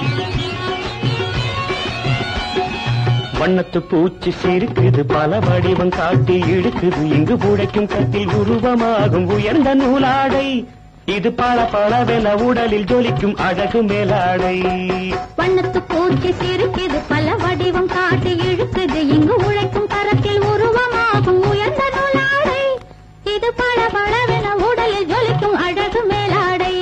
வண்ணத்து பூச்சி சிரிக்குது பல வடிவம் காட்டி இழுக்குது இங்கு உழைக்கும் கட்டில் உருவமாகும் உயர்ந்த நூலாடை இது பல பலவென உடலில் ஜொலிக்கும் அழகு மேலாடை வண்ணத்து பூச்சி சிரிக்குது பல வடிவம் காட்டி இழுக்குது இங்கு உழைக்கும் கரத்தில் உருவமாகும் உயர்ந்த நூலாடை இது பல பலவென உடலில் ஜொலிக்கும் அழகு மேலாடை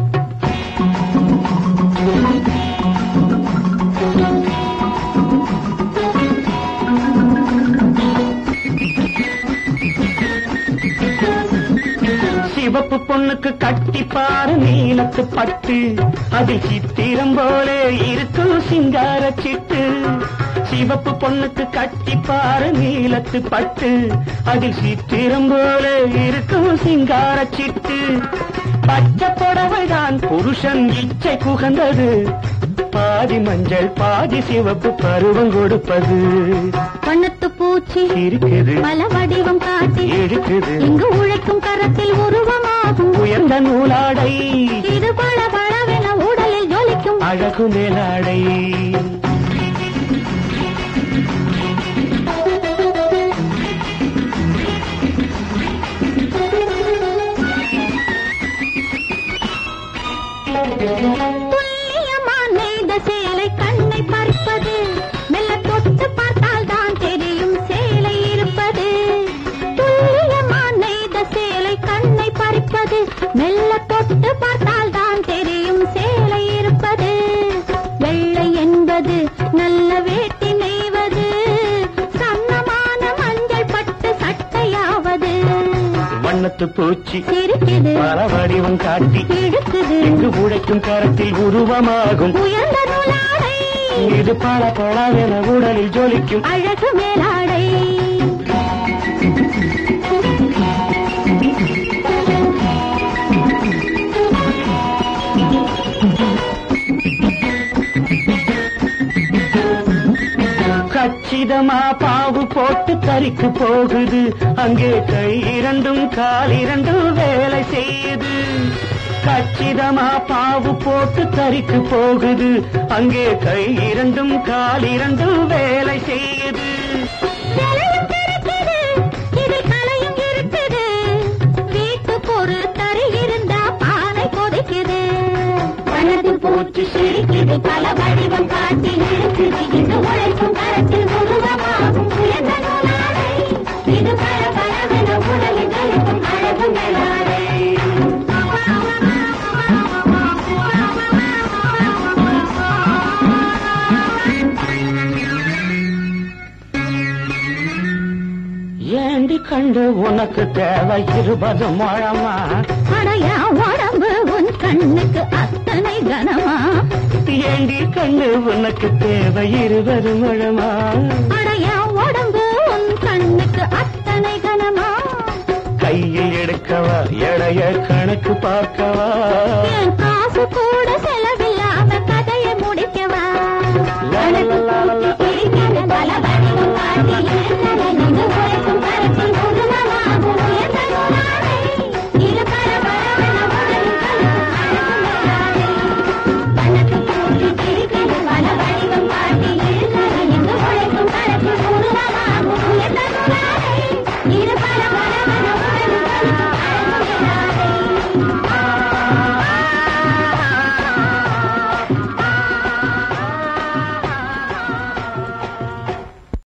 சிவப்பு பொண்ணுக்கு கட்டி பாரு நீலத்து பட்டு அதில் சித்திரம் போல இருக்கும் சிங்கார சிட்டு சிவப்பு பொண்ணுக்கு கட்டி பாரு நீலத்து பட்டு அதில் சித்திரம் போல இருக்கும் சிங்கார சிட்டு பச்சை புடவைதான் புருஷன் இச்சை குகந்தது பாதி மஞ்சள் பாதி சிவப்பு பருவம் கொடுப்பது வண்ணத்து பூச்சி இருக்குது பல வடிவம் காட்டி எடுக்குது இங்கு உழைக்கும் கரத்தில் உருவமாகும் உயர்ந்த நூலாடை இது பல பலவென உடலில் ஜொலிக்கும் அழகு மேலாடை துல்லியமா நெய்த சேலை கண்ணை பறிப்பது மெல்ல தொட்டு பார்த்தால் தான் தெரியும் சேலை இருப்பது துல்லியமா நெய்த சேலை கண்ணை பறிப்பது மெல்ல தொட்டு பார்த்தால் தான் தெரியும் சேலை இருப்பது வெள்ளை என்பது நல்ல வேட்டி நெய்வது சன்னமான மஞ்சள் பட்டு சட்டையாவது வண்ணத்து பூச்சி சிரிக்குது பல வடிவம் காட்டி இழுக்குது எங்கு உழைக்கும் கரத்தில் உருவமாகும் உயர்ந்த நூலாடை இது பல பலவென உடலில் ஜொலிக்கும் அழகு மேலாடை கச்சிதமா பாவு போட்டு தறிக்கு போகுது அங்கே கை இரண்டும் கால் இரண்டும் வேலை செய்யுது கச்சிதமா பாவு போட்டு தறிக்கு போகுது அங்கே கை இரண்டும் கால் இரண்டும் வேலை செய்யுது விலையும் கிடைக்குது இதில் கலையும் இருக்குது வீட்டு பொருள் தரி இருந்தா பானை கொதிக்குது வனத்து பூச்சி சிரிக்குது பல வடிவம் காட்டி இருக்குது இது உழைக்கும் கரத்தில் உருவமாகும் உயர்ந்த நூலாடை இது பல பலவென உடலில் ஜொலிக்கும் அழகு மேலாடை ஏண்டி கண்டு உனக்கு தேவை இருபது முழமா அடையா உடம்பு உன் கண்ணுக்கு அத்தனை கனமா ஏண்டி கண்டு உனக்கு தேவை இருபது முழமா அடையா உடம்பு உன் கண்ணுக்கு அத்தனை கனமா கையில் எடுக்கவா எடைய கணக்கு பார்க்கவா என் காசு கூட செலவில்லாம கதையை முடிக்கவா லலலலலல. சிரிக்கிற பல வடிவம் காட்டி இழுத்ததை நின்று உழைக்கும் கரத்தில் உருவமாகும் உயர்ந்த நூலாடை. இது பல பலவென உடலில் கலக்கும் அழகு மேலாடை. வண்ணத்து பூச்சி சிரிக்கிற பல வடிவம் காட்டி இழுத்ததை நின்று உழைக்கும் கரத்தில் உருவமாகும் உயர்ந்த நூலாடை. இது பல பலவென